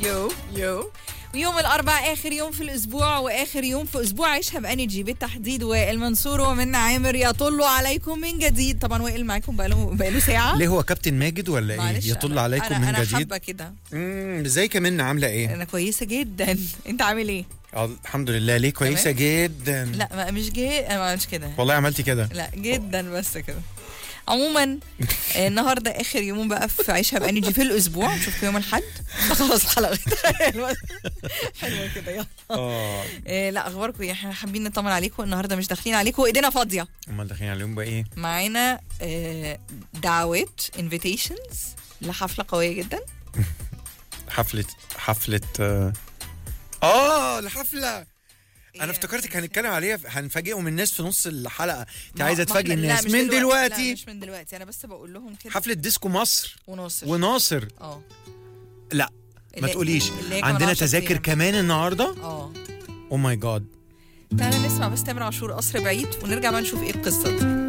يو يو ويوم الأربعاء آخر يوم في الأسبوع وآخر يوم في أسبوع عيشها بأنرجي بالتحديد وائل منصور ومن عامر يطل عليكم من جديد طبعا وائل معاكم بقاله بقاله ساعة ليه هو كابتن ماجد ولا ايه معلش يطل أنا- عليكم أنا من أنا جديد حابة كده امم ازيك يا منى عامله ايه أنا كويسة جدا أنت عامل إيه؟ آه، الحمد لله ليه كويسه جدا لا ما مش جي ما مش كده والله عملتي كده لا جدا بس كده عموما آه، النهارده اخر يوم بقى في عيشها بانرجي في الاسبوع نشوفكم يوم الاحد خلاص الحلقه حلوه حلوه كده يلا اه آه، لا اخباركم ايه احنا حابين نطمن عليكم النهارده مش داخلين عليكم ايدينا فاضيه امال داخلين عليهم بقى ايه معانا آه، دعوات انفيتيشنز لحفله قويه جدا حفله حفله اه اه الحفله انا إيه؟ افتكرتك هنتكلم عليها هنفاجئهم الناس في نص الحلقه انت ما- عايزه ما تفاجئ إحنا- لا، الناس مش من لا دلوقتي مش من دلوقتي انا بس بقول لهم كده حفله ديسكو مصر وناصر وناصر اه لا ما اللي- تقوليش اللي هي كمان عندنا 10 تذاكر أيام. كمان النهارده اه او ماي جاد تعالى نسمع بس تامر عاشور قصر بعيد ونرجع بقى نشوف ايه القصه دي